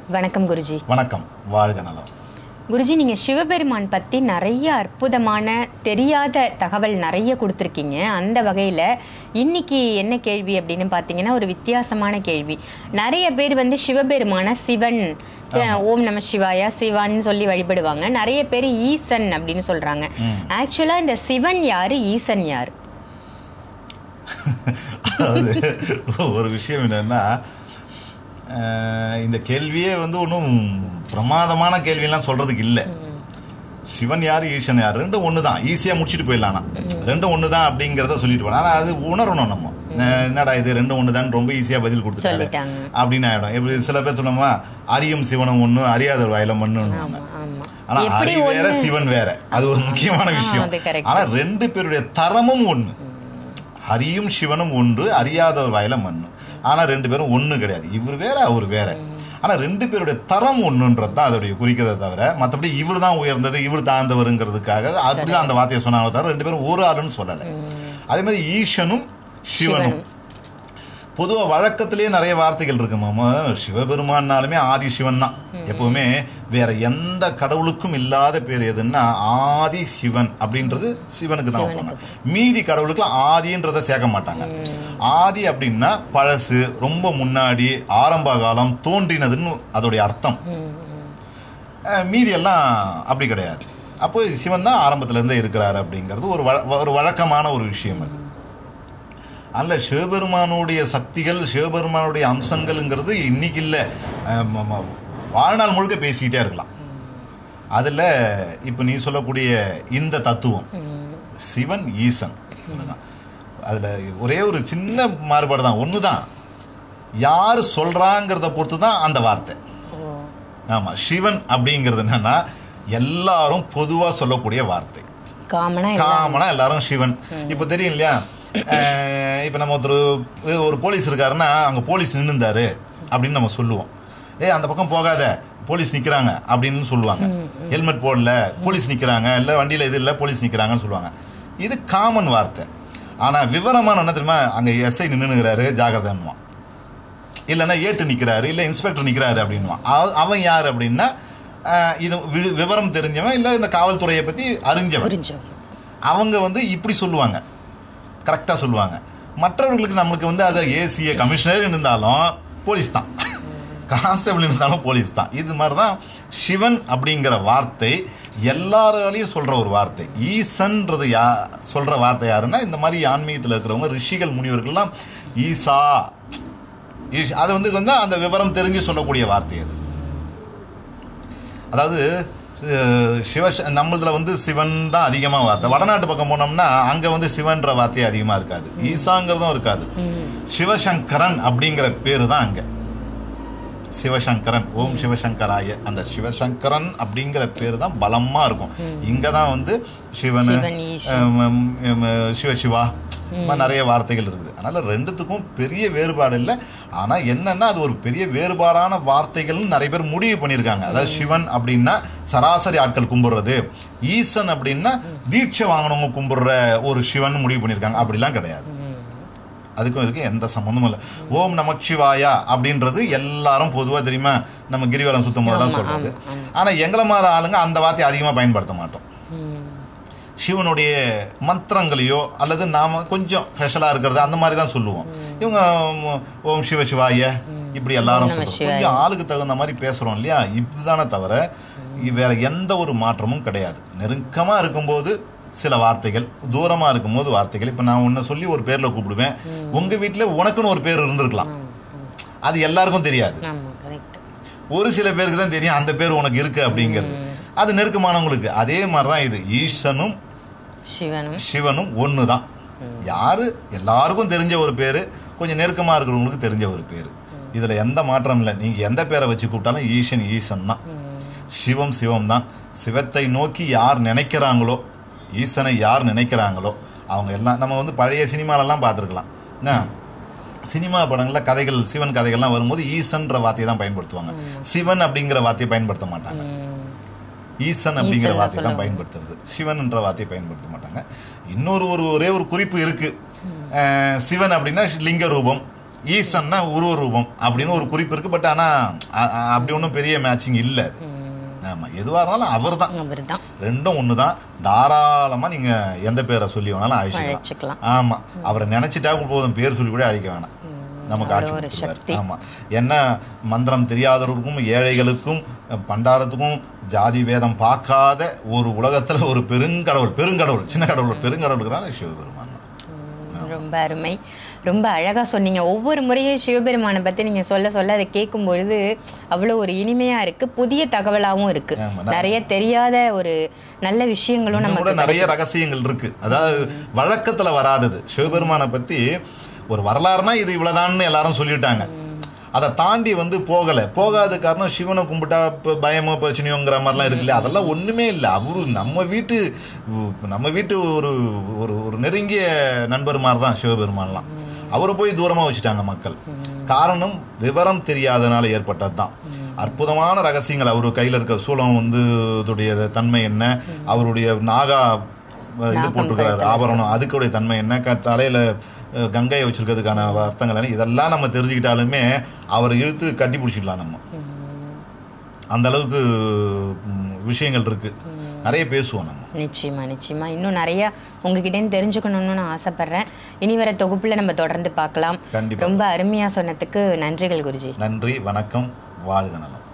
வணக்கம் குருஜி வணக்கம் வாழ்க நலம் குருஜி நீங்கள் சிவபெருமான் பற்றி நிறைய அற்புதமான தெரியாத தகவல் நிறைய கொடுத்துருக்கீங்க அந்த வகையில் இன்னைக்கு என்ன கேள்வி அப்படின்னு பார்த்தீங்கன்னா ஒரு வித்தியாசமான கேள்வி நிறைய பேர் வந்து சிவபெருமான சிவன் அஹ், ஓம் நம சிவாயா சிவான்னு சொல்லி வழிபடுவாங்க நிறைய பேர் ஈசன் அப்படின்னு சொல்கிறாங்க ஆக்சுவலாக இந்த சிவன் யார் ஈசன் யார் அதாவது ஒரு விஷயம் என்னன்னா அஹ், இந்த கேள்வியே வந்து ஒன்றும் பிரமாதமான கேள்வியெல்லாம் சொல்றதுக்கு இல்லை சிவன் யார் ஈசன் யார் ரெண்டும் ஒன்று தான் ஈஸியாக முடிச்சுட்டு போயிடலாம் ஆனா. ரெண்டும் ஒன்று தான் அப்படிங்கிறத சொல்லிட்டு போகலாம் ஆனால் அது உணரணும் நம்ம அஹ், என்னடா இது ரெண்டும் ஒன்று தான் ரொம்ப ஈஸியாக பதில் கொடுத்துட்டாரு சொல்லிட்டாங்க. அப்படின்னு ஆகிடும் இப்படி சில பேர் சொன்னோமா அரியும் சிவனும் ஒன்று அறியாத வாயில மண்ணுன்னு ஆமாம் ஆமாம் ஆனா எப்படி அரி வேற ஒன்று சிவன் வேற அது ஒரு முக்கியமான விஷயம் அது correct. ஆனா ரெண்டு பேருடைய தரமும் ஒண்ணு ஹரியும் சிவனும் ஒன்று அறியாதவர் வாயில மண்ணு ஆனா ரெண்டு பேரும் ஒண்ணு கிடையாது இவர் வேற அவர் வேற ஆனா ரெண்டு பேருடைய தரம் ஒண்ணுன்றது தான் அதோடைய குறிக்கிறத தவிர மற்றபடி இவர் தான் உயர்ந்தது இவர் தாழ்ந்தவருங்கிறதுக்காக அப்படிதான் அந்த வார்த்தையை சொன்னாங்க தவிர ரெண்டு பேரும் ஒரு ஆளுன்னு சொல்லலை அதே மாதிரி ஈசனும் சிவனும் பொதுவாக வழக்கத்திலேயே நிறைய வார்த்தைகள் இருக்கு மாமா சிவபெருமான்னாலுமே ஆதி சிவன் தான் எப்பவுமே வேற எந்த கடவுளுக்கும் இல்லாத பேர் எதுன்னா ஆதி சிவன் அப்படின்றது சிவனுக்கு தான் வைப்பாங்க மீதி கடவுளுக்குலாம் ஆதின்றதை சேர்க்க மாட்டாங்க ஆதி அப்படின்னா பழசு ரொம்ப முன்னாடி ஆரம்ப காலம் தோன்றினதுன்னு அதோடைய அர்த்தம் அஹ், மீதி எல்லாம் அப்படி கிடையாது அப்போ சிவன் தான் ஆரம்பத்துல இருந்தே இருக்கிறாரு அப்படிங்கிறது ஒரு வழ- ஒரு வழக்கமான ஒரு விஷயம் அது அல்ல சிவபெருமானுடைய சக்திகள் சிவபெருமானுடைய அம்சங்கள்ங்கிறது இன்னைக்கு இல்லை அஹ் ம- ம- வாழ்நாள் முழுக்க பேசிக்கிட்டே இருக்கலாம் அதில் இப்போ நீ சொல்லக்கூடிய இந்த தத்துவம் சிவன் ஈசன் தான் அதில் ஒரே ஒரு சின்ன மாறுபாடு தான் ஒன்று தான் யார் சொல்கிறாங்கிறத பொறுத்து தான் அந்த வார்த்தை ஓ ஆமாம் சிவன் அப்படிங்கிறது என்னன்னா எல்லாரும் பொதுவாக சொல்லக்கூடிய வார்த்தை காமனா காமனா எல்லாரும் சிவன் இப்போ தெரியும் இல்லையா அஹ் இப்போ நம்ம ஒருத்தர் ஒரு போலீஸ் இருக்காருன்னா அங்கே போலீஸ் நின்னுந்தாரு அப்படின்னு நம்ம சொல்லுவோம் ஏ அந்த பக்கம் போகாத போலீஸ் நிற்கிறாங்க அப்படின்னு சொல்லுவாங்க ஹெல்மெட் போடல போலீஸ் நிற்கிறாங்க இல்லை வண்டியில் இது இல்லை போலீஸ் நிற்கிறாங்கன்னு சொல்லுவாங்க இது காமன் வார்த்தை ஆனால் விவரமான என்ன தெரியுமா அங்கே எஸ்ஐ நின்றுங்கிறாரு ஜாகிரதைன்னுவான் இல்லைன்னா ஏட்டு நிற்கிறாரு இல்லை இன்ஸ்பெக்டர் நிற்கிறாரு அப்படின்வான் அவ- அவன் யார் அப்படின்னா அஹ் இது வி- விவரம் தெரிஞ்சவன் இல்லை இந்த காவல்துறையை பற்றி அறிஞ்சவன் புரிஞ்சோம் அவங்க வந்து இப்படி சொல்லுவாங்க கரெக்டாக சொல்லுவாங்க மற்றவர்களுக்கு நம்மளுக்கு வந்து அதை ஏசிய கமிஷனர் இருந்தாலும் போலீஸ் தான் கான்ஸ்டபிள் இருந்தாலும் போலீஸ் தான் இது மாதிரி தான் சிவன் அப்படிங்கிற வார்த்தை எல்லாராலையும் சொல்கிற ஒரு வார்த்தை ஈசன்றது யா சொல்கிற வார்த்தை யாருன்னா இந்த மாதிரி ஆன்மீகத்தில் இருக்கிறவங்க ரிஷிகள் முனிவர்கள்லாம் ஈசா ஈஷ் அது வந்து வந்து அந்த விவரம் தெரிஞ்சு சொல்லக்கூடிய வார்த்தை அது அதாவது அஹ், சிவ நம்மளதுல வந்து சிவன் தான் அதிகமாக வார்த்தை வடநாட்டு பக்கம் போனோம்னா அங்கே வந்து சிவன்ற வார்த்தை அதிகமாக இருக்காது ஈசாங்கிறதும் இருக்காது சிவசங்கரன் அப்படிங்கிற பேர் தான் அங்கே சிவசங்கரன் ஓம் சிவசங்கராய அந்த சிவசங்கரன் அப்படிங்கிற பேர் தான் பலமாக இருக்கும் இங்கே தான் வந்து சிவன் சிவன், ஈசன். ஹம், ஹம், சிவசிவா இந்த மாதிரி நிறைய வார்த்தைகள் இருக்குது அதனால் ரெண்டுத்துக்கும் பெரிய வேறுபாடு இல்லை ஆனால் என்னன்னா அது ஒரு பெரிய வேறுபாடான வார்த்தைகள்னு நிறைய பேர் முடிவு பண்ணியிருக்காங்க அதாவது சிவன் அப்படின்னா சராசரி ஆட்கள் கும்பிடுறது ஈசன் அப்படின்னா தீட்சை வாங்கினவங்க கும்பிடுற ஒரு சிவன் முடிவு பண்ணியிருக்காங்க அப்படிலாம் கிடையாது அதுக்கும் இதுக்கும் எந்த சம்மந்தமும் இல்லை ஓம் நமச்சிவாயா அப்படின்றது எல்லாரும் பொதுவாக தெரியுமா நம்ம கிரிவலம் சுத்தம் போதெல்லாம் ஆமா, சொல்றது ஆமா, ஆமா. ஆனால் எங்களை மாதிரி ஆளுங்க அந்த வார்த்தையை அதிகமாக பயன்படுத்த மாட்டோம் ம். சிவனுடைய மந்திரங்களையோ அல்லது நாம கொஞ்சம் ஸ்பெஷலாக இருக்கிறது அந்த மாதிரி தான் சொல்லுவோம் இவங்க ம், ஓம் சிவ சிவாய இப்படி எல்லாரும் ஓம் நம சொல்றோம் சிவாய. கொஞ்சம் ஆளுக்கு தகுந்த மாதிரி பேசுகிறோம் இல்லையா இதுதானே தவிர இ- வேற எந்த ஒரு மாற்றமும் கிடையாது நெருக்கமாக இருக்கும்போது சில வார்த்தைகள் தூரமாக இருக்கும்போது வார்த்தைகள் இப்போ நான் உன்னை சொல்லி ஒரு பேரில் கூப்பிடுவேன் உங்கள் வீட்டில் உனக்குன்னு ஒரு பேர் இருந்திருக்கலாம் அது எல்லாருக்கும் தெரியாது ஆமா கரெக்ட் ஒரு சில பேருக்கு தான் தெரியும் அந்த பேர் உனக்கு இருக்கு அப்படிங்கிறது அது நெருக்கமானவங்களுக்கு அதே மாதிரி தான் இது ஈசனும் சிவனும் சிவனும் ஒன்று தான் யாரு எல்லாருக்கும் தெரிஞ்ச ஒரு பேர் கொஞ்சம் நெருக்கமாக இருக்கிறவங்களுக்கு தெரிஞ்ச ஒரு பேர் இதில் எந்த மாற்றம் இல்லை நீங்கள் எந்த பேரை வச்சு கூப்பிட்டாலும் ஈசன் ஈசன் தான் சிவம் சிவம் தான் சிவத்தை நோக்கி யார் நினைக்கிறாங்களோ ஈசனை யார் நினைக்கிறாங்களோ அவங்க எல்லாம் நம்ம வந்து பழைய சினிமாலெல்லாம் பார்த்துருக்கலாம் என்ன சினிமா படங்களில் கதைகள் சிவன் கதைகள்லாம் வரும்போது ஈசன்ற வார்த்தையை தான் பயன்படுத்துவாங்க சிவன் அப்படிங்கிற வார்த்தையை பயன்படுத்த மாட்டாங்க ஈசன் அப்படிங்கிற ஈசன் வார்த்தையை தான் சொல்லுவாங்க. பயன்படுத்துறது சிவன் என்ற வார்த்தையை பயன்படுத்த மாட்டாங்க இன்னொரு ஒரு ஒரே ஒரு குறிப்பு இருக்கு அஹ், சிவன் அப்படின்னா லிங்க ரூபம் ஈசன்னா உருவ ரூபம் அப்படின்னு ஒரு குறிப்பு இருக்கு பட் ஆனா அ- அ- அப்படி ஒன்றும் பெரிய மேட்சிங் இல்லை அது ஆமா எதுவா இருந்தாலும் அவர் தான் அவர் தான் ரெண்டும் ஒன்று தான் தாராளமா நீங்க எந்த பேரை சொல்லி வேணாலும் அழைச்சிக்கலாம் அழைச்சிக்கலாம் ஆமா அவரை நினைச்சிட்டா போதும் பேர் சொல்லி கூட அழைக்க வேணாம் நமக்கு ஆட்சி ஒரு கொடுத்துருவாரு. ஆமா என்ன மந்திரம் தெரியாதவருக்கும் ஏழைகளுக்கும் பண்டாரத்துக்கும் ஜாதி வேதம் பார்க்காத ஒரு உலகத்துல ஒரு பெருங்கடவுள் பெருங்கடவுள் சின்ன கடவுள் பெருங்கடவுளுக்குறான சிவபெருமான் தான். ம், ரொம்ப அருமை ரொம்ப அழகா சொன்னீங்க ஒவ்வொரு முறையும் சிவபெருமானை பத்தி நீங்க சொல்ல சொல்ல அதை கேட்கும் பொழுது அவ்வளவு ஒரு இனிமையா இருக்கு புதிய தகவலாவும் இருக்கு ஆமா, நிறைய தெரியாத ஒரு நல்ல விஷயங்களும் இன்னும் கூட நமக்கு நிறைய ரகசியங்கள் இருக்கு அதாவது வழக்கத்துல வராதது சிவபெருமானை பத்தி ஒரு வரலாறுனா இது இவ்வளவுதான்னு எல்லாரும் சொல்லிட்டாங்க அதை தாண்டி வந்து போகல போகாத காரணம் சிவனை கும்பிட்டா இப்போ பயமோ பிரச்சனையோங்கிற மாதிரிலாம் இருக்குல்ல அதெல்லாம் ஒண்ணுமே இல்லை அவரு நம்ம வீட்டு நம்ம வீட்டு ஒரு ஒரு ஒரு நெருங்கிய நண்பர் மாதிரி தான் சிவபெருமான்லாம் அவரை போய் தூரமா வச்சுட்டாங்க மக்கள் காரணம் விவரம் தெரியாதனால ஏற்பட்டது தான் அற்புதமான ரகசியங்கள் அவர் கையில இருக்க சூலம் வந்து இதோடைய தன்மை என்ன அவருடைய நாகா அஹ், இது போட்டிருக்கிறாரு ஆபரணம் அதுக்குடைய தன்மை என்ன க தலையில அஹ், கங்கையை வச்சிருக்கிறதுக்கான அர்த்தங்கள் என்ன இதெல்லாம் நம்ம தெரிஞ்சுக்கிட்டாலுமே அவரை இழுத்து கட்டி பிடிச்சிக்கலாம் நம்ம அந்த அளவுக்கு ம், விஷயங்கள் இருக்கு நிறைய பேசுவோம் நம்ம நிச்சயமா நிச்சயமா இன்னும் நிறைய உங்ககிட்டேருந்து தெரிஞ்சுக்கணும்னு நான் ஆசைப்படுறேன் இனி வர தொகுப்புல நம்ம தொடர்ந்து பார்க்கலாம் கண்டிப்பா ரொம்ப அருமையா சொன்னதுக்கு நன்றிகள் குருஜி நன்றி வணக்கம் வாழ்க நலம்